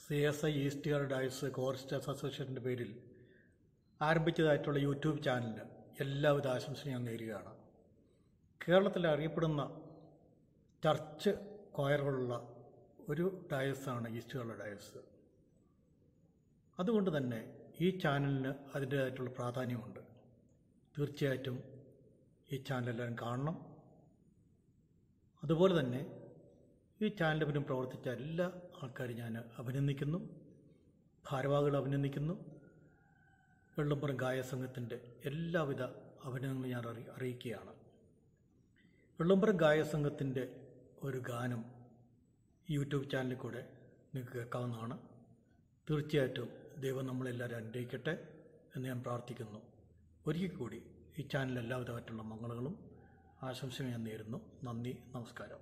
C S I east ഗാർഡ് diocese choristers അസോസിയേഷൻ്റെ പേരിൽ ആരംഭിച്ചതായിട്ടുള്ള യൂട്യൂബ് ചാനലിന് എല്ലാവിധ ആശംസയും ഞാൻ നേരുകയാണ് കേരളത്തിൽ അറിയപ്പെടുന്ന ചർച്ച് കൊയറുകളുള്ള ഒരു ഡയസാണ് ഈസ്റ്റ് ഗാർഡ് ഡയസ് അതുകൊണ്ട് തന്നെ ഈ ചാനലിന് അതിൻ്റേതായിട്ടുള്ള പ്രാധാന്യമുണ്ട് തീർച്ചയായിട്ടും ഈ ചാനൽ എല്ലാവരും കാണണം അതുപോലെ തന്നെ ഈ ചാനലിന് പിന്നിൽ പ്രവർത്തിച്ച എല്ലാ ആൾക്കാരും ഞാൻ അഭിനന്ദിക്കുന്നു ഭാരവാഹികളെ അഭിനന്ദിക്കുന്നു വെള്ളംപുറം ഗായ സംഘത്തിൻ്റെ എല്ലാവിധ അഭിനന്ദനങ്ങളും ഞാൻ അറി അറിയിക്കുകയാണ് വെള്ളംപുറം ഗായ സംഘത്തിൻ്റെ ഒരു ഗാനം യൂട്യൂബ് ചാനലിൽ കൂടെ നിങ്ങൾക്ക് കേൾക്കാവുന്നതാണ് തീർച്ചയായിട്ടും ദൈവം നമ്മളെല്ലാവരും അനുഗ്രഹിക്കട്ടെ എന്ന് ഞാൻ പ്രാർത്ഥിക്കുന്നു ഒരിക്കൽ കൂടി ഈ ചാനൽ എല്ലാവിധമായിട്ടുള്ള മംഗളങ്ങളും ആശംസയും ഞാൻ നേരുന്നു നന്ദി നമസ്കാരം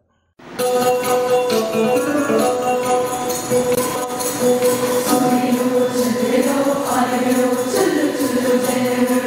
Hallelujah, hallelujah, hallelujah, hallelujah.